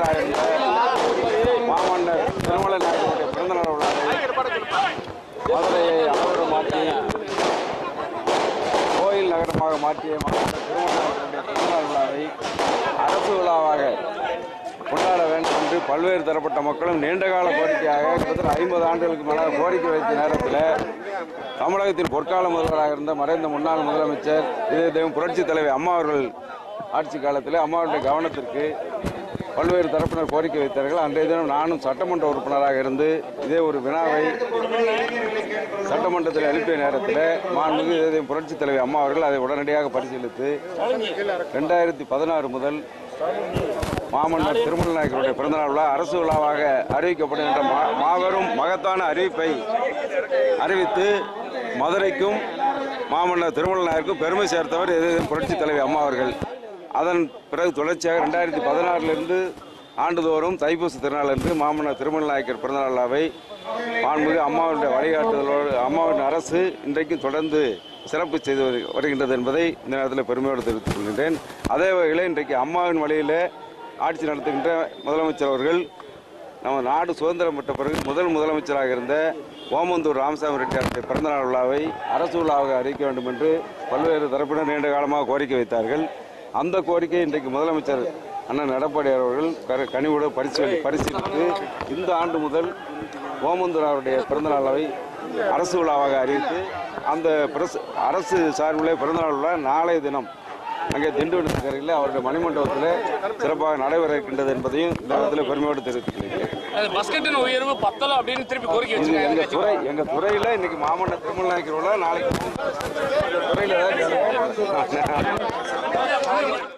விழாவாக இருந்த மாமன்னர் திருமலை நாயகனுடைய பிறந்தநாள் விழாவை மதுரையை அலவரம் மாற்றி கோயில் நகரமாக மாற்றிய மாமன்னர் திருமலை நாயகனுடைய பிறந்தநாள் விழாவை அரசு விழாவாக கொண்டாட வேண்டும் என்று பல்வேறு தரப்பட்ட மக்களும் நீண்டகால கோரிக்கையாக கிட்டத்தட்ட ஐம்பது ஆண்டுகளுக்கு மேலாக கோரிக்கை வைத்த நேரத்தில் தமிழகத்தின் பொற்கால முதல்வராக இருந்த மறைந்த முன்னாள் முதலமைச்சர் இதய தெய்வம் புரட்சி தலைவி அம்மா அவர்கள் ஆட்சி காலத்தில் அம்மாவுடைய கவனத்திற்கு பல்வேறு தரப்பினர் கோரிக்கை வைத்தார்கள் அன்றைய தினம் நானும் சட்டமன்ற உறுப்பினராக இருந்து இதே ஒரு வினாவை சட்டமன்றத்தில் எழுப்பிய நேரத்தில் மாண்புமிகு இதய தெய்வம் புரட்சி தலைவி அம்மா அவர்கள் அதை உடனடியாக பரிசீலித்து ரெண்டாயிரத்தி பதினாறு முதல் மாமன்னர் திருமல நாயக்கருடைய பிறந்தநாள் விழா அரசு விழாவாக அறிவிக்கப்படும் என்ற மா- மாபெரும் மகத்தான அறிவிப்பை அறிவித்து மதுரைக்கும் மாமன்னர் திருமல நாயருக்கும் பெருமை சேர்த்தவர் எது புரட்சி தலைவி அம்மா அவர்கள் அதன் பிறகு தொடர்ச்சியாக ரெண்டாயிரத்தி பதினாறிலிருந்து ஆண்டுதோறும் தைப்பூச திருநாள் என்று மாமன்னர் திருமல நாயக்கர் பிறந்தநாள் விழாவை மாண்புமிகு அம்மாவுடைய வழிகாட்டுதலோடு அம்மாவின் அரசு இன்றைக்கும் தொடர்ந்து சிறப்பு செய்து வரு- வருகின்றது என்பதை இந்த நேரத்தில் பெருமையோடு தெரிவித்துக் கொள்கின்றேன் அதே வகையில் இன்றைக்கு அம்மாவின் வழியில் ஆட்சி நடத்துகின்ற முதலமைச்சர் அவர்கள் நம்ம நாடு சுதந்திரம் பெற்ற பிறகு முதல் முதலமைச்சராக இருந்த ஓமந்தூர் ராமசாமி ரெட்டியாருடைய பிறந்தநாள் விழாவை அரசு விழாவாக அறிவிக்க வேண்டும் என்று பல்வேறு தரப்பினர் நீண்ட காலமாக கோரிக்கை வைத்தார்கள் அந்த கோரிக்கை இன்றைக்கு முதலமைச்சர் அண்ணன் எடப்பாடி அவர்கள் கரு- கனிவோடு பரிசீலி பரிசீலித்து இந்த ஆண்டு முதல் ஓமந்தூர் அவருடைய பிறந்தநாள் விழாவை அரசு விழாவாக அறிவித்து அந்த பிரசு அரசு சார்பிலே பிறந்தநாள் விழா நாளைய தினம் அங்கே திண்டுவன நகரில் அவருடைய மணிமண்டபத்தில் சிறப்பாக நடைபெற இருக்கின்றது என்பதையும் இந்த நேரத்தில் பெருமையோடு தெரிவித்துக்கிறேன் அது பஸ்கெட்டின் உயர்வு பத்தல அப்படின்னு திருப்பி கோரிக்கை இது எங்க வச்சிருக்காங்க துறை எங்க துறையில இன்னைக்கு மாமன்னர் திருமண நாயக்கர் விழா நாளைக்கு எங்க துறையில தான்